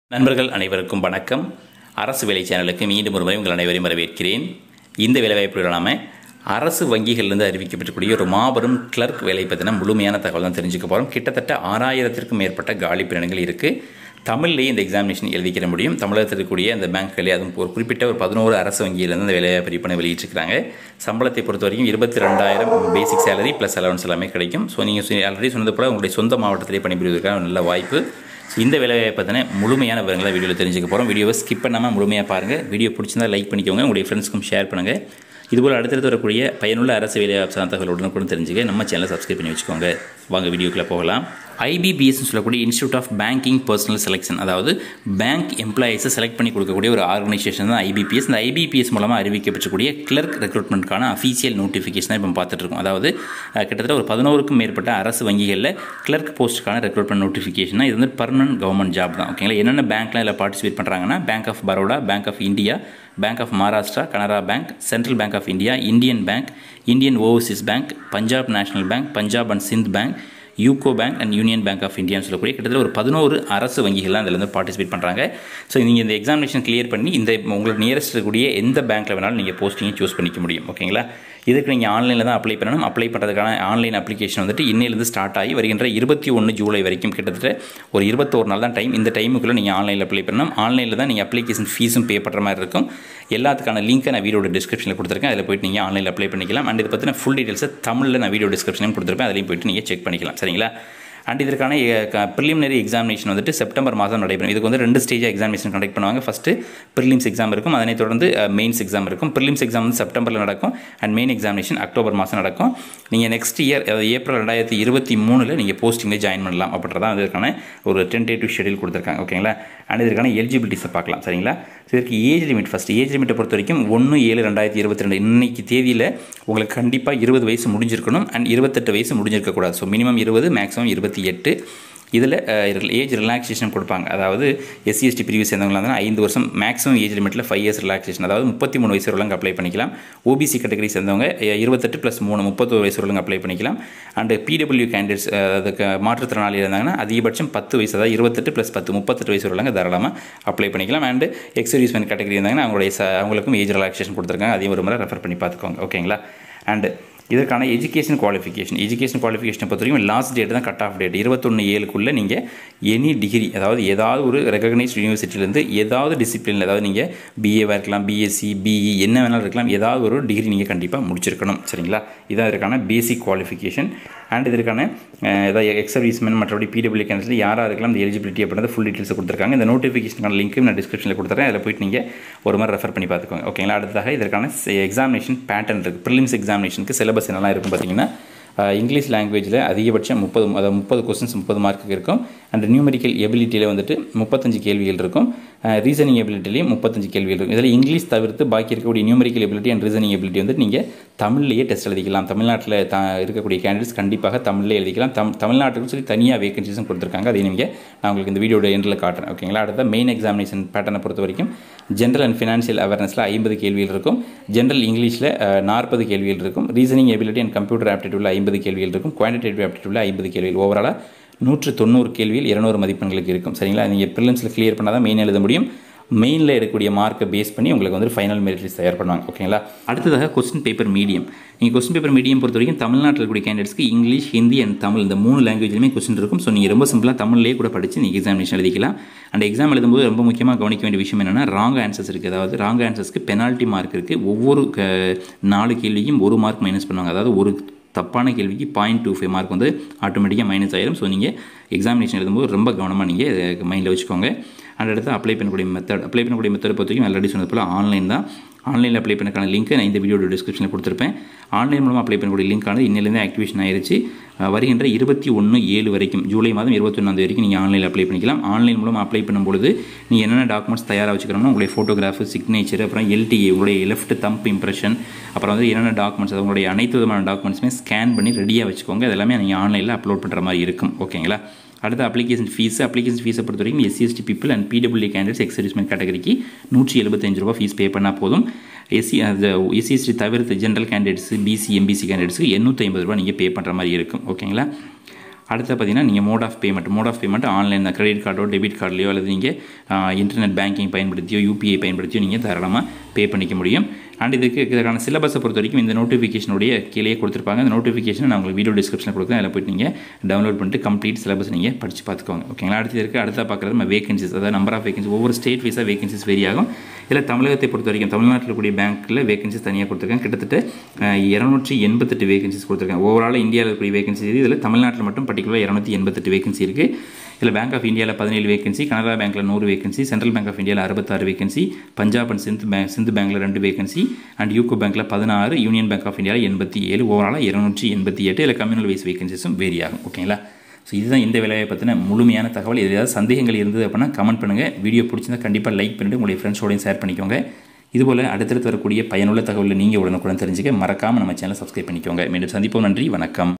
நண்பர்கள் அனைவருக்கும் வணக்கம் அரசு வேலை சேனலுக்கு மீண்டும் ஒரு முறை உங்கள் அனைவரையும் வரவேற்கிறேன் இந்த வேலைவாய்ப்பு இல்லாமல் அரசு வங்கிகளிலிருந்து அறிவிக்கப்பட்டிருக்கூடிய ஒரு மாபெரும் கிளர்க் வேலை பற்றின முழுமையான தகவல் தான் தெரிஞ்சுக்க போகிறோம் கிட்டத்தட்ட ஆறாயிரத்திற்கும் மேற்பட்ட காலி பிரிவுகள் இருக்குது தமிழ்லேயே இந்த எக்ஸாமினேஷன் எழுதிக்கிற முடியும் தமிழகத்தில் இருக்கக்கூடிய அந்த பேங்க்களே அதுவும் ஒரு குறிப்பிட்ட ஒரு பதினோரு அரசு வங்கியிலேருந்து அந்த வேலைவாய்ப்பு அறிவிப்பனை வெளியிட்டிருக்கிறாங்க சம்பளத்தை பொறுத்த வரைக்கும் இருபத்தி ரெண்டாயிரம் பேசிக் சேலரி ப்ளஸ் அலவன்ஸ் எல்லாமே கிடைக்கும் ஸோ நீங்கள் ஆல்ரெடி சொன்னது போல் உங்களுடைய சொந்த மாவட்டத்திலே பணிபுரிவதற்கான ஒரு நல்ல வாய்ப்பு ஸோ இந்த வேலையை பற்றின முழுமையான விவரங்களை வீடியோவில் தெரிஞ்சுக்க போகிறோம் வீடியோவை ஸ்கிப் பண்ணாமல் முழுமையாக பாருங்கள் வீடியோ பிடிச்சிருந்தா லைக் பண்ணிக்கோங்க உங்களுடைய ஃப்ரெண்ட்ஸ்க்கும் ஷேர் பண்ணுங்கள் இதுபோல் அடுத்தடுத்து வரக்கூடிய பயனுள்ள அரசு வேலை சார்ந்த தகவல் உடனுக்குடன் தெரிஞ்சுக்க நம்ம சேனலை சப்ஸ்கிரைப் பண்ணி வச்சுக்கோங்க வாங்க வீடியோக்குள்ளே போகலாம் ஐபிபிஎஸ்னு சொல்லக்கூடிய institute of banking personnel selection அதாவது பேங்க் எம்ப்ளாயீஸை செலக்ட் பண்ணி கொடுக்கக்கூடிய ஒரு ஆர்கனைசேஷன் தான் ஐபிபிஎஸ் இந்த ஐபிபிஎஸ் மூலமாக அறிவிக்கப்பட்டக்கூடிய கிளர்க் ரெக்ரூட்மெண்ட்கான அஃபீஷியல் நோட்டிஃபிகேஷன் தான் இப்போ பார்த்துட்டு இருக்கோம் அதாவது அஹ், கிட்டத்தட்ட ஒரு பதினோருக்கும் மேற்பட்ட அரசு வங்கிகளில் கிளர்க் போஸ்ட்டுக்கான ரெக்ரூட்மெண்ட் நோட்டிஃபிகேஷன் இது வந்து பர்மனன்ட் கவர்மெண்ட் ஜாப் தான் ஓகேங்களா என்னென்ன பேங்க்லாம் இதில் பார்ட்டிசிபேட் பண்ணுறாங்கன்னா bank of Baroda bank of India bank of Maharashtra Canara bank central bank of India Indian bank Indian overseas bank Punjab national bank Punjab and Sind bank UCO bank and union bank of இந்தியான்னு சொல்லக்கூடிய கிட்டத்தட்ட ஒரு பதினோரு அரசு வங்கிகள்லாம் அதில் வந்து பார்ட்டிசிபேட் பண்ணுறாங்க ஸோ நீங்கள் இந்த எக்ஸாமினேஷன் கிளியர் பண்ணி இந்த உங்களுக்கு நியரஸ்ட் இருக்கக்கூடிய எந்த பேங்க்கில் வேணாலும் நீங்கள் போஸ்டிங்கை சூஸ் பண்ணிக்க முடியும் ஓகேங்களா இதுக்கு நீங்கள் ஆன்லைனில் தான் அப்ளை பண்ணணும் அப்ளை பண்ணுறதுக்கான ஆன்லைன் அப்ளிகேஷன் வந்துட்டு இன்னிலேருந்து ஸ்டார்ட் ஆகி வருகின்ற இருபத்தி ஒன்று ஜூலை வரைக்கும் கிட்டத்தட்ட ஒரு இருபத்தோரு நாள் தான் டைம் இந்த டைமுக்குள்ளே நீங்கள் ஆன்லைனில் அப்ளை பண்ணணும் ஆன்லைனில் தான் நீங்கள் அப்ளிகேஷன் ஃபீஸும் பே பண்ணுற மாதிரி இருக்கும் எல்லாத்துக்கான லிங்க்கை நான் வீடியோட டிஸ்கிரிப்ஷனில் கொடுத்துருக்கேன் அதில் போயிட்டு நீங்கள் ஆன்லைனில் அப்ளை பண்ணிக்கலாம் அண்ட் இதை பற்றின ஃபுல் டீட்டெயில்ஸை தமிழில் நான் வீடியோ டிஸ்கிரிப்ஷனையும் கொடுத்துருப்பேன் அதிலையும் போயிட்டு நீங்கள் செக் பண்ணிக்கலாம் சரிங்களா அண்ட் இதற்கான ப்ரிலிமினரி எக்ஸாமினேஷன் வந்துட்டு செப்டம்பர் மாதம் நடைபெறும் இதுக்கு வந்து ரெண்டு ஸ்டேஜ் எக்ஸாமினேஷன் கண்டக்ட் பண்ணுவாங்க ஃபஸ்ட்டு ப்ரிலிம்ஸ் எக்ஸாம் இருக்கும் அதனைத் தொடர்ந்து மெயின்ஸ் எக்ஸாம் இருக்கும் ப்ரிலிம்ஸ் எக்ஸாம் வந்து செப்டம்பரில் நடக்கும் அண்ட் மெயின் எக்ஸாமினேஷன் அக்டோபர் மாதம் நடக்கும் நீங்கள் நெக்ஸ்ட் இயர் அதாவது ஏப்ரல் ரெண்டாயிரத்தி இருபத்தி மூணில் நீங்கள் போஸ்டிங்கில் ஜாயின் பண்ணலாம் அப்படின்றதான் இதற்கான ஒரு டென்டேட்டிவ் ஷெடியூல் கொடுத்துருக்காங்க ஓகேங்களா அண்ட் இதற்கான எலிஜிபிலிட்டிஸை பார்க்கலாம் சரிங்களா ஸோ இதற்கு ஏஜ் லிமிட் ஃபஸ்ட் ஏஜ் லிமிட்டை பொறுத்த வரைக்கும் ஒன்று ஏழு ரெண்டாயிரத்தி இருபத்தி ரெண்டு இன்னைக்கு தேதியில் உங்களுக்கு கண்டிப்பாக இருபது வயசு முடிஞ்சிருக்கணும் அண்ட் இருபத்தெட்டு வயசு முடிஞ்சிருக்கக்கூடாது ஸோ மினிமம் இருபது மேக்ஸிமம் இருபத்தி எட்டு இதில் ஏஜ் ரிலாக்ஸேஷன் கொடுப்பாங்க அதாவது எஸ்சி எஸ்டி பிரிவு சேர்ந்தவங்களா இருந்தால் ஐந்து வருஷம் மேக்ஸிமம் ஏஜ் லிமிட்டில் ஃபைவ் இயர்ஸ் ரிலாக்ஸேஷன் அதாவது முப்பத்தி மூணு வயசு வரலங்க அப்ளை பண்ணிக்கலாம் ஓபிசி கேட்டகரி சேர்ந்தவங்க அஹ், இருபத்தெட்டு ப்ளஸ் மூணு முப்பத்தொரு வயசு வரலங்க அப்ளை பண்ணிக்கலாம் அண்ட் பிடபிள்யூ கேண்டிடேட்ஸ் அதுக்கு மாற்றுத்திறனாளி இருந்தாங்கன்னா அதிகபட்சம் பத்து வயசு அதாவது இருபத்தெட்டு ப்ளஸ் பத்து முப்பத்தெட்டு வயசு வரலங்க தாராளமாக அப்ளை பண்ணிக்கலாம் அண்ட் எக்ஸர்வீஸ்மெண்ட் கேட்டகரி இருந்தாங்கன்னா அவங்களுடைய ச- அவங்களுக்கும் ஏஜ் ரிலாக்ஸேஷன் கொடுத்துருக்காங்க அதையும் ஒரு முறை ரெஃபர் பண்ணி பார்த்துக்கோங்க ஓகேங்களா அண்ட் இதற்கான எஜுகேஷன் குவாலிஃபிகேஷன் எஜுகேஷன் குவாலிஃபிகேஷனை பொறுத்த வரைக்கும் லாஸ்ட் டேட் தான் கட் ஆஃப் டேட் இருபத்தொன்று ஏழுக்குள்ளே நீங்கள் எனி டிகிரி அதாவது ஏதாவது ஒரு ரெகக்னைஸ்ட் யூனிவர்சிட்டியிலேருந்து ஏதாவது டிசிப்ளினில் அதாவது நீங்கள் பிஏவாக இருக்கலாம் பிஎஸ்சி பிஇ என்ன வேணாலும் இருக்கலாம் ஏதாவது ஒரு டிகிரி நீங்கள் கண்டிப்பாக முடிச்சிருக்கணும் சரிங்களா இதான் இதற்கான பேசிக் குவாலிஃபிகேஷன் அண்ட் இதற்கான அஹ், ஏதாவது எக்ஸர்வீஸ்மென் மற்றபடி பிடபிள்யூ கேன்சல் யாராக இருக்கலாம் இந்த எலிஜிபிலிட்டி அப்படின்றத ஃபுல் டீட்டெயில்ஸ் கொடுத்துருக்காங்க இந்த நோட்டிஃபிகேஷனுக்கான லிங்க்கும் நான் டிஸ்கிரிப்ஷனில் கொடுத்துறேன் அதில் போயிட்டு நீங்கள் ஒரு மாதிரி ரெஃபர் பண்ணி பார்த்துக்கோங்க ஓகேங்களா அடுத்ததாக இதற்கான எக்ஸாமினேஷன் பேட்டர்ன் இருக்குது ப்ரிலிம்ஸ் எக்ஸாமினேஷனுக்கு சிலபஸ் என்னெல்லாம் இருக்கும் பார்த்தீங்கன்னா அஹ், இங்கிலீஷ் லாங்குவேஜில் அதிகபட்சம் முப்பது அதாவது முப்பது கொஸ்டின்ஸ் முப்பது மார்க்குக்கு இருக்கும் அண்ட் நியூமெரிக்கல் எபிலிட்டியில் வந்துட்டு முப்பத்தஞ்சு கேள்விகள் இருக்கும் ரீசனிங் எபிலிட்டிலையும் முப்பத்தஞ்சு கேள்விகள் இருக்கும் இதில் இங்கிலீஷ் தவிர்த்து பாக்கி இருக்கக்கூடிய numerical ability and reasoning ability வந்து நீங்கள் தமிழ்லேயே டெஸ்ட் எழுதிக்கலாம் தமிழ்நாட்டில் த இருக்கக்கூடிய கேண்டிடேட்ஸ் கண்டிப்பாக தமிழ்லேயே எழுதிக்கலாம் தம் தமிழ்நாட்டுக்கு சொல்லி தனியாக வேகன்சிஸும் கொடுத்துருக்காங்க அதை நீங்கள் நான் உங்களுக்கு இந்த வீடியோட எண்டில் காட்டுறேன் ஓகேங்களா அடுத்த மெயின் எக்ஸாமினேஷன் பேட்டர்னை பொறுத்த வரைக்கும் ஜென்ரல் அண்ட் ஃபினான்ஷியல் அவேர்னஸில் ஐம்பது கேள்விகள் இருக்கும் ஜென்ரல் இங்கிலீஷில் நாற்பது கேள்விகள் இருக்கும் ரீசனிங் எபிலிட்டி அண்ட் கம்ப்யூட்டர் ஆப்டிடியூடில் ஐம்பது கேள்விகள் இருக்கும் குவான்டிடேட்டிவ் ஆப்டிடியூடில் ஐம்பது கேள்விகள் ஓவராலாக நூற்று தொண்ணூறு கேள்வியில் இருநூறு மதிப்பெண்களுக்கு இருக்கும் சரிங்களா நீங்கள் ப்ரிலிம்ஸில் கிளியர் பண்ணால் தான் மெயின் எழுத முடியும் மெயினில் எடுக்கக்கூடிய மார்க்கை பேஸ் பண்ணி உங்களுக்கு வந்து ஃபைனல் மெரிட் லிஸ்ட் தயார் பண்ணுவாங்க ஓகேங்களா அடுத்ததாக கொஸ்டின் பேப்பர் மீடியம் நீங்கள் கொஸ்டின் பேப்பர் மீடியம் பொறுத்த வரைக்கும் தமிழ்நாட்டில் இருக்கக்கூடிய கேண்டிடேட்ஸ்க்கு இங்கிலீஷ் ஹிந்தி அண்ட் தமிழ் இந்த மூணு லாங்குவேஜ்லையுமே கொஸ்டின் இருக்கும் ஸோ நீங்கள் ரொம்ப சிம்பிளாக தமிழ்லேயே கூட படித்து நீங்கள் எக்ஸாமினேஷன் எழுதிக்கலாம் அண்ட் எக்ஸாம் எழுதும்போது ரொம்ப முக்கியமாக கவனிக்க வேண்டிய விஷயம் என்னென்னா ராங் ஆன்சர்ஸ் இருக்குது அதாவது ராங் ஆன்சர்ஸ்க்கு பெனால்ட்டி மார்க் இருக்குது ஒவ்வொரு க- நாலு கேள்விக்கும் ஒரு மார்க் மைனஸ் பண்ணுவாங்க அதாவது ஒரு தப்பான கேள்விக்கு பாயிண்ட் டூ ஃபைவ் மார்க் வந்து ஆட்டோமேட்டிக்காக மைனஸ் ஆயிரும் ஸோ நீங்கள் எக்ஸாமினேஷன் எழுதும்போது ரொம்ப கவனமாக நீங்கள் மைண்டில் வச்சுக்கோங்க அண்ட் அடுத்து அப்ளை பண்ணக்கூடிய மெத்தட் அப்ளை பண்ணக்கூடிய மெத்தட் பொறுத்த வரைக்கும் ஆல்ரெடி சொன்னது போல் ஆன்லைன் தான் ஆன்லைனில் அப்ளை பண்ணக்கான லிங்க் நான் இந்த வீடியோட டிஸ்கிரிப்ஷனில் கொடுத்துருப்பேன் ஆன்லைன் மூலமாக அப்ளை பண்ணக்கூடிய லிங்கானது இன்னிலேருந்து ஆக்டிவேஷன் ஆயிருச்சு அஹ் வருகின்ற இருபத்தி ஒன்று ஏழு வரைக்கும் ஜூலை மாதம் இருபத்தொன்னாந்தேதி வரைக்கும் நீங்கள் ஆன்லைனில் அப்ளை பண்ணிக்கலாம் ஆன்லைன் மூலமாக அப்ளை பண்ணும்பொழுது நீங்கள் என்னென்ன டாக்குமெண்ட்ஸ் தயாராக வச்சுக்கணும்னா உங்களுடைய ஃபோட்டோகிராஃபு சிக்னேச்சர் அப்புறம் எல்டிஏ உங்களுடைய லெஃப்ட் தம்ப் இம்ப்ரெஷன் அப்புறம் வந்து என்னென்ன டாக்குமெண்ட்ஸ் அது உங்களுடைய அனைத்து விதமான டாக்குமெண்ட்ஸுமே ஸ்கேன் பண்ணி ரெடியாக வச்சுக்கோங்க அது எல்லாமே நீங்கள் ஆன்லைனில் அப்லோட் பண்ணுற மாதிரி இருக்கும் ஓகேங்களா அடுத்து அப்ளிகேஷன் ஃபீஸ் அப்ளிகேஷன் ஃபீஸை பொறுத்த வரைக்கும் SC ST people and PW candidates ex servicemen கேட்டகரிக்கு நூற்றி எழுபத்தஞ்சு ரூபா ஃபீஸ் பே பண்ணால் போதும் எஸ்சி அந்த எஸ்சிஎஸ்டி தவிர்த்து ஜென்ரல் கேண்டிடேட்ஸ் பிசி எம்பிசி கேண்டிடேட்ஸுக்கு எண்ணூற்றி ஐம்பது ரூபா நீங்கள் பே பண்ணுற மாதிரி இருக்கும் ஓகேங்களா அடுத்து பார்த்தீங்கன்னா நீங்கள் mode of payment mode of payment online credit கார்டோ டெபிட் கார்டுலையோ அல்லது நீங்கள் இன்டர்நெட் பேங்கிங் பயன்படுத்தியோ யூபிஐ பயன்படுத்தியோ நீங்கள் தாராளமாக பே பண்ணிக்க முடியும் அண்ட் இதுக்கு இதற்கான சிலபஸை பொறுத்த வரைக்கும் இந்த நோட்டிஃபிகேஷனுடைய கீழே கொடுத்துருப்பாங்க அந்த நோட்டிஃபிகேஷன் நான் உங்களுக்கு வீடியோ டிஸ்கிரிப்ஷனில் கொடுக்குறேன் அதில் போய்ட்டு நீங்கள் டவுன்லோட் பண்ணிட்டு கம்ப்ளீட் சிலபஸ் நீங்கள் படித்து பார்த்துக்கோங்க ஓகேங்களா அடுத்து இருக்குது அடுத்த பார்க்குறது நம்ம வேகன்சிஸ் அதாவது நம்பர் ஆஃப் வேகன்சி ஒவ்வொரு ஸ்டேட் வைஸாக வேகன்சிஸ் வேரி ஆகும் இதில் தமிழகத்தை பொறுத்த வரைக்கும் தமிழ்நாட்டில் இருக்கக்கூடிய பேங்க்கில் வேகன்சிஸ் தனியாக கொடுத்துருக்காங்க கிட்டத்தட்ட இரநூற்றி எண்பத்தெட்டு வேகன்சிஸ் கொடுத்துருக்காங்க ஓவரால் இந்தியாவில் இருக்கக்கூடிய வேகன்சி இதில் தமிழ்நாட்டில் மட்டும் பர்டிகுலர் இரநூத்தி எண்பத்தெட்டு வேகன்சி இருக்குது இதில் பேங்க் ஆஃப் இந்தியாவில் பதினேழு வேகன்சி கனரா பேங்க்கில் நூறு வேகன்சி சென்ட்ரல் பேங்க் ஆஃப் இந்தியாவில் அறுபத்தாறு vacancy Punjab and Sindhu bank Sindhu பேங்க்கில் ரெண்டு வேகன்சி அண்ட் யூகோ பேங்க்கில் பதினாறு யூனியன் பேங்க் ஆஃப் இந்தியாவில் எண்பத்தி ஏழு ஓவராலாக இருநூற்றி எண்பத்தி எட்டு இதில் கம்யூனல் வைஸ் வேகன்சிஸும் வேரி ஆகும் ஓகேங்களா ஸோ இதுதான் இந்த வேலையை பற்றின முழுமையான தகவல் ஏதாவது சந்தேகங்கள் இருந்தது அப்படின்னா கமெண்ட் பண்ணுங்கள் வீடியோ பிடிச்சிருந்தா கண்டிப்பாக லைக் பண்ணிவிட்டு உங்களுடைய ஃப்ரெண்ட்ஸோடையும் ஷேர் பண்ணிக்கோங்க இதுபோல் அடுத்தடுத்து வரக்கூடிய பயனுள்ள தகவலில் நீங்கள் உடனுக்குடன் தெரிஞ்சுக்க மறக்காமல் நம்ம சேனலை சப்ஸ்கிரைப் பண்ணிக்கோங்க மீண்டும் சந்திப்போம் நன்றி வணக்கம்